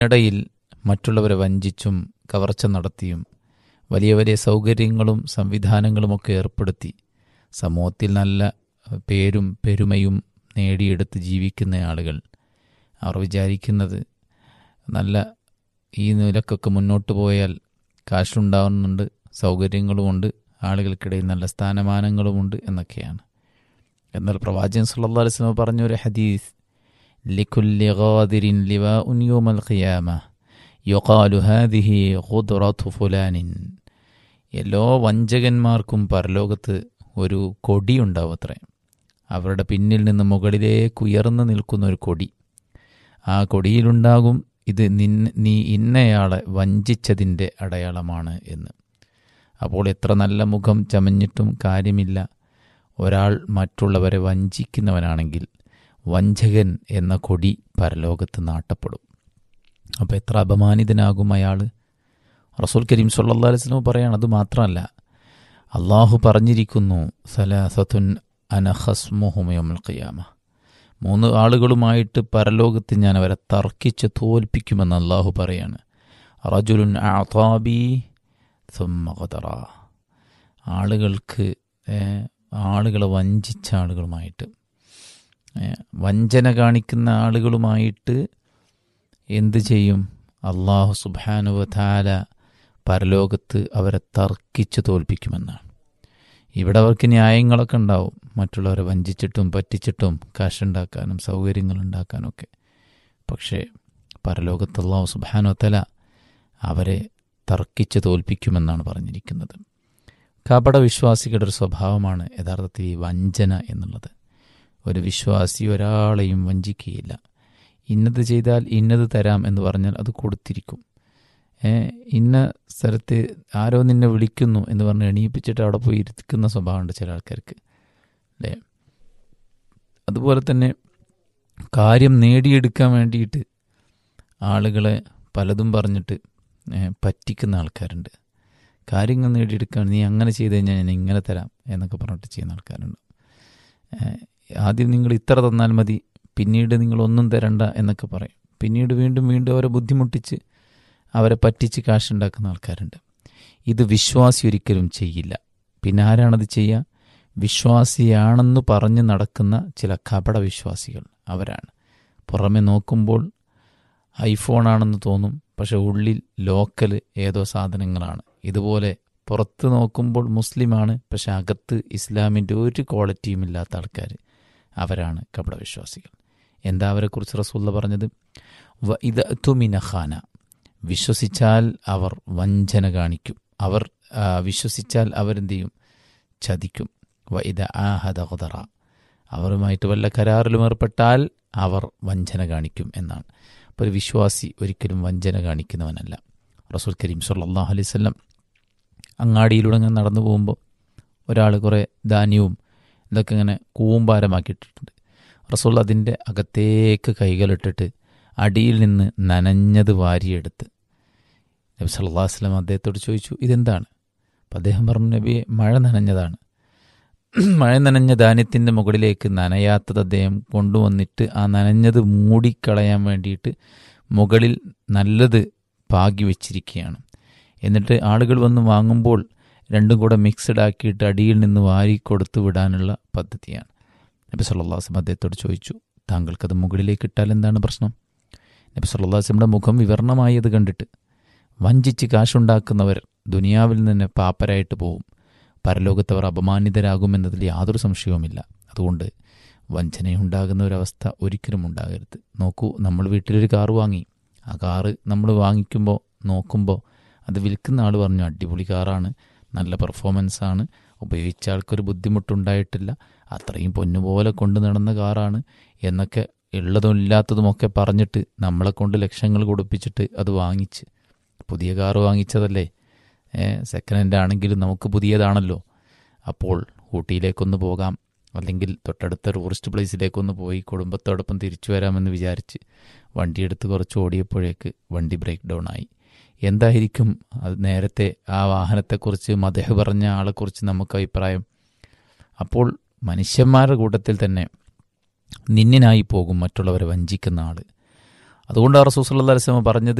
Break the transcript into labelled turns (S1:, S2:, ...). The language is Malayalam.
S1: ഇടയിൽ മറ്റുള്ളവരെ വഞ്ചിച്ചും കവർച്ച നടത്തിയും വലിയ വലിയ സൗകര്യങ്ങളും സംവിധാനങ്ങളുമൊക്കെ ഏർപ്പെടുത്തി സമൂഹത്തിൽ നല്ല പേരും പെരുമയും നേടിയെടുത്ത് ജീവിക്കുന്ന ആളുകൾ അവർ വിചാരിക്കുന്നത് നല്ല ഈ നിലക്കൊക്കെ മുന്നോട്ട് പോയാൽ കാശുണ്ടാവുന്നുണ്ട് സൗകര്യങ്ങളുമുണ്ട് ആളുകൾക്കിടയിൽ നല്ല സ്ഥാനമാനങ്ങളുമുണ്ട് എന്നൊക്കെയാണ് എന്നാൽ പ്രവാചകൻ സല്ലല്ലാഹു അലൈഹി വസല്ലം പറഞ്ഞ ഒരു ഹദീസ് ലിക്കുല്ലി ഖാദിരിൻ ലിവാഉൻ യൗമൽ ഖിയാമ യുഖാലു ഹാദിഹി ഖുദ്റത്തു ഫുലാനിൻ എല്ലാ വഞ്ചകന്മാർക്കും പരലോകത്ത് ഒരു കൊടി ഉണ്ടാവും അത്രേ അവരുടെ പിന്നിൽ നിന്ന് മുകളിലേക്ക് ഉയർന്നു നിൽക്കുന്ന ഒരു കൊടി ആ കൊടിയിലുണ്ടാകും ഇത് നിന്ന നീ ഇന്നയാളെ വഞ്ചിച്ചതിൻ്റെ അടയാളമാണ് എന്ന് അപ്പോൾ എത്ര നല്ല മുഖം ചമഞ്ഞിട്ടും കാര്യമില്ല ഒരാൾ മറ്റുള്ളവരെ വഞ്ചിക്കുന്നവനാണെങ്കിൽ വഞ്ചകൻ എന്ന കൊടി പരലോകത്ത് നാട്ടപ്പെടും അപ്പോൾ എത്ര അപമാനിതനാകും അയാൾ റസൂൽ കരീം സല്ലാ അലിസ്ലം പറയാണ് അത് മാത്രമല്ല അള്ളാഹു പറഞ്ഞിരിക്കുന്നു സലാസത്തുൻ അനഹസ്മുഹുമയോമൽ ഖിയാമ മൂന്ന് ആളുകളുമായിട്ട് പരലോകത്ത് ഞാൻ അവരെ തർക്കിച്ച് തോൽപ്പിക്കുമെന്ന് അള്ളാഹു പറയാണ് റജുലുൻ ആതാബി സുമ്മകതറ ആളുകൾക്ക് ആളുകളെ വഞ്ചിച്ച ആളുകളുമായിട്ട് വഞ്ചന കാണിക്കുന്ന ആളുകളുമായിട്ട് എന്ത് ചെയ്യും അള്ളാഹു സുബാനുവ താല പരലോകത്ത് അവരെ തർക്കിച്ച് തോൽപ്പിക്കുമെന്നാണ് ഇവിടെ അവർക്ക് ന്യായങ്ങളൊക്കെ ഉണ്ടാവും മറ്റുള്ളവരെ വഞ്ചിച്ചിട്ടും പറ്റിച്ചിട്ടും കാശുണ്ടാക്കാനും സൗകര്യങ്ങൾ ഉണ്ടാക്കാനൊക്കെ പക്ഷേ പരലോകത്ത് അള്ളാഹു സുബാനോ തല അവരെ തർക്കിച്ച് തോൽപ്പിക്കുമെന്നാണ് പറഞ്ഞിരിക്കുന്നത് കപട വിശ്വാസികളുടെ ഒരു സ്വഭാവമാണ് യഥാർത്ഥത്തിൽ ഈ വഞ്ചന എന്നുള്ളത് ഒരു വിശ്വാസി ഒരാളെയും വഞ്ചിക്കുകയില്ല ഇന്നത് ചെയ്താൽ ഇന്നത് തരാം എന്ന് പറഞ്ഞാൽ അത് കൊടുത്തിരിക്കും ഇന്ന സ്ഥലത്ത് ആരോ നിന്നെ വിളിക്കുന്നു എന്ന് പറഞ്ഞ് എണീപ്പിച്ചിട്ട് അവിടെ പോയി ഇരിക്കുന്ന സ്വഭാവമുണ്ട് ചില ആൾക്കാർക്ക് അല്ലേ അതുപോലെ തന്നെ കാര്യം നേടിയെടുക്കാൻ വേണ്ടിയിട്ട് ആളുകളെ പലതും പറഞ്ഞിട്ട് പറ്റിക്കുന്ന ആൾക്കാരുണ്ട് കാര്യങ്ങൾ നേടിയെടുക്കാൻ നീ അങ്ങനെ ചെയ്ത് കഴിഞ്ഞാൽ ഞാൻ ഇങ്ങനെ തരാം എന്നൊക്കെ പറഞ്ഞിട്ട് ചെയ്യുന്ന ആൾക്കാരുണ്ട് ആദ്യം നിങ്ങൾ ഇത്ര തന്നാൽ മതി പിന്നീട് നിങ്ങൾ ഒന്നും തരണ്ട എന്നൊക്കെ പറയും പിന്നീട് വീണ്ടും വീണ്ടും അവരെ ബുദ്ധിമുട്ടിച്ച് അവരെ പറ്റിച്ച് കാശുണ്ടാക്കുന്ന ആൾക്കാരുണ്ട് ഇത് വിശ്വാസി ഒരിക്കലും ചെയ്യില്ല പിന്നെ ആരാണത് ചെയ്യുക വിശ്വാസിയാണെന്ന് പറഞ്ഞ് നടക്കുന്ന ചില കപട വിശ്വാസികൾ അവരാണ് പുറമെ നോക്കുമ്പോൾ ഐഫോൺ ആണെന്ന് തോന്നും പക്ഷെ ഉള്ളിൽ ലോക്കൽ ഏതോ സാധനങ്ങളാണ് ഇതുപോലെ പുറത്ത് നോക്കുമ്പോൾ മുസ്ലിമാണ് പക്ഷെ അകത്ത് ഇസ്ലാമിൻ്റെ ഒരു ക്വാളിറ്റിയും ഇല്ലാത്ത ആൾക്കാർ അവരാണ് കപട വിശ്വാസികൾ എന്താ അവരെക്കുറിച്ച് റസൂല്ല പറഞ്ഞത് വ ഇത് തുമിനഖാന വിശ്വസിച്ചാൽ അവർ വഞ്ചന കാണിക്കും അവർ വിശ്വസിച്ചാൽ അവരെന്ത് ചെയ്യും ചതിക്കും വ ഇത് ആഹദ ഖുദറ അവരുമായിട്ട് വല്ല കരാറിലും ഏർപ്പെട്ടാൽ അവർ വഞ്ചന കാണിക്കും എന്നാണ് അപ്പോൾ ഒരു വിശ്വാസി ഒരിക്കലും വഞ്ചന കാണിക്കുന്നവനല്ല റസൂൽ കരീം സല്ലാഹു അലൈഹി സ്വല്ലം അങ്ങാടിയിലൂടെ ഇങ്ങനെ നടന്നു പോകുമ്പോൾ ഒരാൾ കുറേ ധാന്യവും ഇതൊക്കെ ഇങ്ങനെ കൂമ്പാരമാക്കിയിട്ടിട്ടുണ്ട് റസൂൽ അതിൻ്റെ അകത്തേക്ക് കൈകളിട്ടിട്ട് അടിയിൽ നിന്ന് നനഞ്ഞത് വാരിയെടുത്ത് നബി സല്ലാ വസ്ലം അദ്ദേഹത്തോട് ചോദിച്ചു ഇതെന്താണ് അപ്പം അദ്ദേഹം പറഞ്ഞു നബിയെ മഴ നനഞ്ഞതാണ് മഴ നനഞ്ഞ ധാന്യത്തിൻ്റെ മുകളിലേക്ക് നനയാത്തത് അദ്ദേഹം കൊണ്ടുവന്നിട്ട് ആ നനഞ്ഞത് മൂടിക്കളയാൻ വേണ്ടിയിട്ട് മുകളിൽ നല്ലത് പാകി വെച്ചിരിക്കുകയാണ് എന്നിട്ട് ആളുകൾ വന്ന് വാങ്ങുമ്പോൾ രണ്ടും കൂടെ മിക്സഡ് ആക്കിയിട്ട് അടിയിൽ നിന്ന് വാരി കൊടുത്തു വിടാനുള്ള പദ്ധതിയാണ് നബി സല്ലാസ്ലം അദ്ദേഹത്തോട് ചോദിച്ചു താങ്കൾക്കത് മുകളിലേക്ക് ഇട്ടാൽ എന്താണ് പ്രശ്നം നബി സല്ലാസ്ലമിൻ്റെ മുഖം വിവരണമായത് കണ്ടിട്ട് വഞ്ചിച്ച് കാശുണ്ടാക്കുന്നവർ ദുനിയാവിൽ നിന്ന് പാപ്പരായിട്ട് പോവും പരലോകത്തവർ അപമാനിതരാകുമെന്നതിൽ യാതൊരു സംശയവുമില്ല അതുകൊണ്ട് വഞ്ചനയുണ്ടാകുന്ന ഒരവസ്ഥ ഒരിക്കലും ഉണ്ടാകരുത് നോക്കൂ നമ്മൾ വീട്ടിലൊരു കാറ് വാങ്ങി ആ കാറ് നമ്മൾ വാങ്ങിക്കുമ്പോൾ നോക്കുമ്പോൾ അത് വിൽക്കുന്ന ആൾ പറഞ്ഞു അടിപൊളി കാറാണ് നല്ല പെർഫോമൻസ് ആണ് ഉപയോഗിച്ച ആൾക്കൊരു ബുദ്ധിമുട്ടുണ്ടായിട്ടില്ല അത്രയും പൊന്നുപോലെ കൊണ്ടു നടന്ന കാറാണ് എന്നൊക്കെ ഉള്ളതും ഇല്ലാത്തതുമൊക്കെ പറഞ്ഞിട്ട് നമ്മളെ കൊണ്ട് ലക്ഷങ്ങൾ കൊടുപ്പിച്ചിട്ട് അത് വാങ്ങിച്ച് പുതിയ കാറ് വാങ്ങിച്ചതല്ലേ സെക്കൻഡ് ഹാൻഡ് ആണെങ്കിലും നമുക്ക് പുതിയതാണല്ലോ അപ്പോൾ ഊട്ടിയിലേക്കൊന്ന് പോകാം അല്ലെങ്കിൽ തൊട്ടടുത്ത ടൂറിസ്റ്റ് പ്ലേസിലേക്കൊന്ന് പോയി കുടുംബത്തോടൊപ്പം തിരിച്ചു വരാമെന്ന് വിചാരിച്ച് വണ്ടിയെടുത്ത് കുറച്ച് ഓടിയപ്പോഴേക്ക് വണ്ടി ബ്രേക്ക് ഡൗൺ ആയി എന്തായിരിക്കും അത് നേരത്തെ ആ വാഹനത്തെക്കുറിച്ച് മതഹ പറഞ്ഞ ആളെക്കുറിച്ച് നമുക്ക് അഭിപ്രായം അപ്പോൾ മനുഷ്യന്മാരുടെ കൂട്ടത്തിൽ തന്നെ നിന്നിനായി പോകും മറ്റുള്ളവരെ വഞ്ചിക്കുന്ന ആൾ അതുകൊണ്ട് റസൂസ് അല്ലാ വസ്ലമ പറഞ്ഞത്